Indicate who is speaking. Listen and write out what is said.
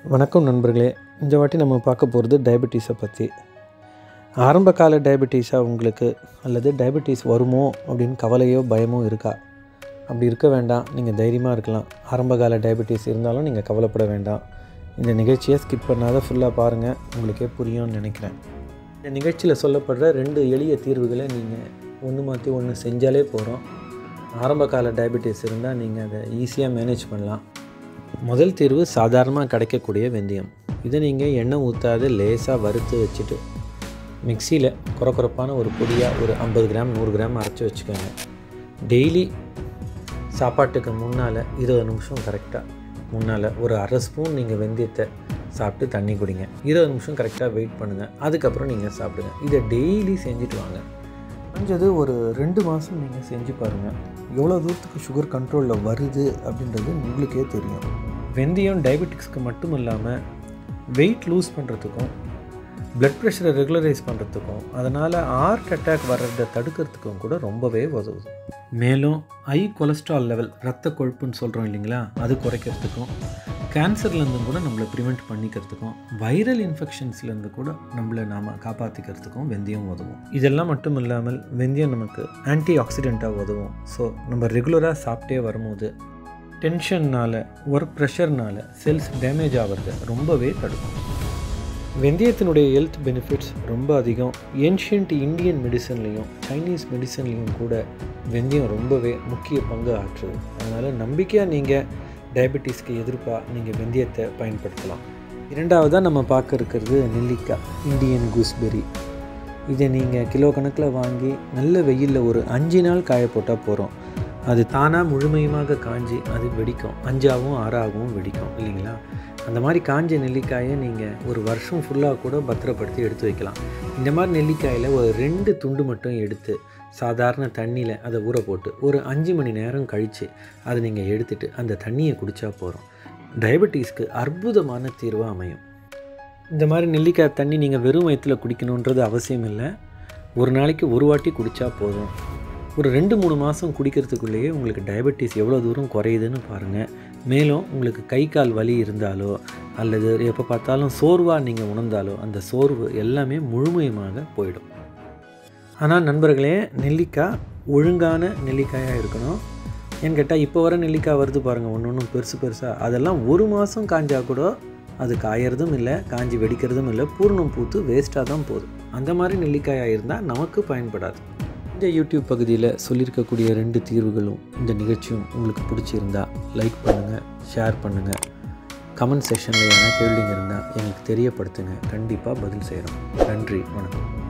Speaker 1: வணக்கம் நண்பர்களே இந்த வாட்டி நம்ம பார்க்க போகிறது டயபெட்டிஸை பற்றி ஆரம்ப கால டயபெட்டிஸாக உங்களுக்கு அல்லது டயபெட்டிஸ் வருமோ அப்படின்னு கவலையோ பயமோ இருக்கா அப்படி இருக்க வேண்டாம் நீங்கள் தைரியமாக இருக்கலாம் ஆரம்ப கால டயபெட்டிஸ் இருந்தாலும் நீங்கள் கவலைப்பட வேண்டாம் இந்த நிகழ்ச்சியை ஸ்கிப் பண்ணாத ஃபுல்லாக பாருங்கள் உங்களுக்கே புரியும்னு நினைக்கிறேன் இந்த நிகழ்ச்சியில் சொல்லப்படுற ரெண்டு எளிய தீர்வுகளை நீங்கள் ஒன்று மாற்றி ஒன்று செஞ்சாலே போகிறோம் ஆரம்ப கால டயபெட்டிஸ் இருந்தால் நீங்கள் அதை ஈஸியாக மேனேஜ் பண்ணலாம் முதல் தீர்வு சாதாரணமாக கிடைக்கக்கூடிய வெந்தயம் இதை நீங்கள் எண்ணெய் ஊற்றாத லேசாக வறுத்து வச்சுட்டு மிக்சியில் குறக்குறப்பான ஒரு பொடியாக ஒரு ஐம்பது கிராம் நூறு கிராம் அரைச்சி வச்சுக்கோங்க டெய்லி சாப்பாட்டுக்கு முன்னால் இருபது நிமிஷம் கரெக்டாக முன்னால் ஒரு அரை ஸ்பூன் நீங்கள் வெந்தயத்தை சாப்பிட்டு தண்ணி குடிங்க இருபது நிமிஷம் கரெக்டாக வெயிட் பண்ணுங்கள் அதுக்கப்புறம் நீங்கள் சாப்பிடுங்க இதை டெய்லி செஞ்சுட்டு வாங்க குறைஞ்சது ஒரு ரெண்டு மாதம் நீங்கள் செஞ்சு பாருங்கள் எவ்வளோ தூரத்துக்கு சுகர் கண்ட்ரோலில் வருது அப்படின்றது உங்களுக்கே தெரியும் வெந்தயம் டயபெட்டிக்ஸ்க்கு மட்டும் இல்லாமல் வெயிட் லூஸ் பண்ணுறதுக்கும் பிளட் ப்ரெஷரை ரெகுலரைஸ் பண்ணுறதுக்கும் அதனால் ஹார்ட் அட்டாக் வர்றதை தடுக்கிறதுக்கும் கூட ரொம்பவே உதவுது மேலும் ஹை கொலஸ்ட்ரால் லெவல் ரத்த கொழுப்புன்னு சொல்கிறோம் இல்லைங்களா அது குறைக்கிறதுக்கும் கேன்சர்லேருந்து கூட நம்மளை ப்ரிவெண்ட் பண்ணிக்கிறதுக்கும் வைரல் இன்ஃபெக்ஷன்ஸ்லேருந்து கூட நம்மளை நாம் காப்பாற்றிக்கிறதுக்கும் வெந்தயம் உதவும் இதெல்லாம் மட்டும் இல்லாமல் வெந்தயம் நமக்கு ஆன்டி ஆக்சிடெண்ட்டாக உதவும் ஸோ நம்ம ரெகுலராக சாப்பிட்டே வரும்போது டென்ஷன்னால் ஒர்க் ப்ரெஷர்னால் செல்ஸ் டேமேஜ் ஆகிறது ரொம்பவே தடுக்கும் வெந்தயத்தினுடைய ஹெல்த் பெனிஃபிட்ஸ் ரொம்ப அதிகம் ஏன்ஷியன்ட் இந்தியன் மெடிசன்லேயும் சைனீஸ் மெடிசன்லேயும் கூட வெந்தயம் ரொம்பவே முக்கிய பங்கு ஆற்றுது அதனால் நம்பிக்கையாக நீங்கள் டயபெட்டிஸ்க்கு எதிர்ப்பாக நீங்கள் வெந்தயத்தை பயன்படுத்தலாம் இரண்டாவதாக நம்ம பார்க்க இருக்கிறது நெல்லிக்காய் இந்தியன் கூஸ்பெரி இதை நீங்கள் கிலோ கணக்கில் வாங்கி நல்ல வெயிலில் ஒரு அஞ்சு நாள் காய போட்டால் போகிறோம் அது தானாக முழுமையுமாக காஞ்சி அது வெடிக்கும் அஞ்சாகவும் ஆறாகவும் வெடிக்கும் இல்லைங்களா அந்த மாதிரி காஞ்ச நெல்லிக்காயை நீங்கள் ஒரு வருஷம் ஃபுல்லாக கூட பத்திரப்படுத்தி எடுத்து வைக்கலாம் இந்த மாதிரி நெல்லிக்காயில் ஒரு ரெண்டு துண்டு மட்டும் எடுத்து சாதாரண தண்ணியில் அதை ஊற போட்டு ஒரு அஞ்சு மணி நேரம் கழித்து அதை நீங்கள் எடுத்துகிட்டு அந்த தண்ணியை குடித்தா போகிறோம் டயபெட்டிஸ்க்கு அற்புதமான தீர்வாக அமையும் இந்த மாதிரி நெல்லிக்காய் தண்ணி நீங்கள் வெறும் வயிற்றில் குடிக்கணுன்றது அவசியம் இல்லை ஒரு நாளைக்கு ஒரு வாட்டி குடித்தா போதும் ஒரு ரெண்டு மூணு மாதம் குடிக்கிறதுக்குள்ளேயே உங்களுக்கு டயபெட்டிஸ் எவ்வளோ தூரம் குறையுதுன்னு பாருங்கள் மேலும் உங்களுக்கு கை கால் வலி இருந்தாலோ அல்லது எப்போ பார்த்தாலும் சோர்வாக நீங்கள் உணர்ந்தாலோ அந்த சோர்வு எல்லாமே முழுமையுமாக போயிடும் ஆனால் நண்பர்களே நெல்லிக்காய் ஒழுங்கான நெல்லிக்காயாக இருக்கணும் ஏன்னு கேட்டால் இப்போ வர நெல்லிக்காய் வருது பாருங்கள் ஒன்று ஒன்றும் பெருசு பெருசாக அதெல்லாம் ஒரு மாதம் காஞ்சா கூட அது காயறதும் இல்லை காஞ்சி வெடிக்கிறதும் இல்லை பூர்ணம் பூத்து வேஸ்ட்டாக தான் போகுது அந்த மாதிரி நெல்லிக்காயாக இருந்தால் நமக்கு பயன்படாது இந்த யூடியூப் பகுதியில் சொல்லியிருக்கக்கூடிய ரெண்டு தீர்வுகளும் இந்த நிகழ்ச்சியும் உங்களுக்கு பிடிச்சிருந்தா லைக் பண்ணுங்கள் ஷேர் பண்ணுங்கள் கமெண்ட் செஷனில் எதனா கேள்விங்க இருந்தால் எங்களுக்கு தெரியப்படுத்துங்க கண்டிப்பாக பதில் செய்கிறோம் நன்றி வணக்கம்